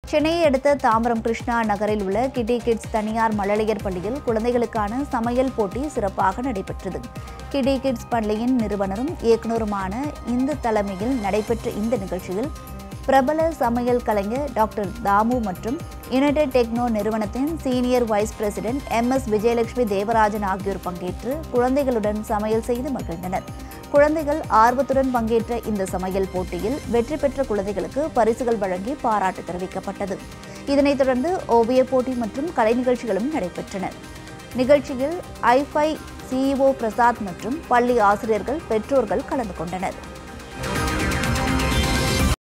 சென்னையை அடுத்த தாம்பரம் கிருஷ்ணா நகரில் உள்ள கிட்டி கிட்ஸ் தனியார் மழலையர் பள்ளியில் குழந்தைகளுக்கான சமையல் போட்டி சிறப்பாக நடைபெற்றது கிட்டி கிட்ஸ் பள்ளியின் நிறுவனரும் இயக்குநருமான இந்து தலைமையில் நடைபெற்ற இந்த நிகழ்ச்சியில் பிரபல சமையல் கலைஞர் டாக்டர் தாமு மற்றும் யுனைடெட் டெக்னோ நிறுவனத்தின் senior vice president M S Vijayalakshmi Devarajan ஆகியோர் பங்கேற்று குழந்தைகளுடன் சமையல் செய்து மகிழ்ந்தனர் குழந்தைகள் ஆர்வத்துடன் பங்கேற்ற இந்த சமையல் போட்டியில் வெற்றி பெற்ற குழந்தைகளுக்கு பரிசுகள் வழங்கி பாராட்டு தெரிவிக்கப்பட்டது இதனைத் தொடர்ந்து ஓவியப் போட்டி மற்றும் கலை நிகழ்ச்சிகளும் நடைபெற்றன நிகழ்ச்சியில் ஐஃபை சிஇஓ பிரசாத் மற்றும் பள்ளி ஆசிரியர்கள் பெற்றோர்கள் கலந்து கொண்டனர்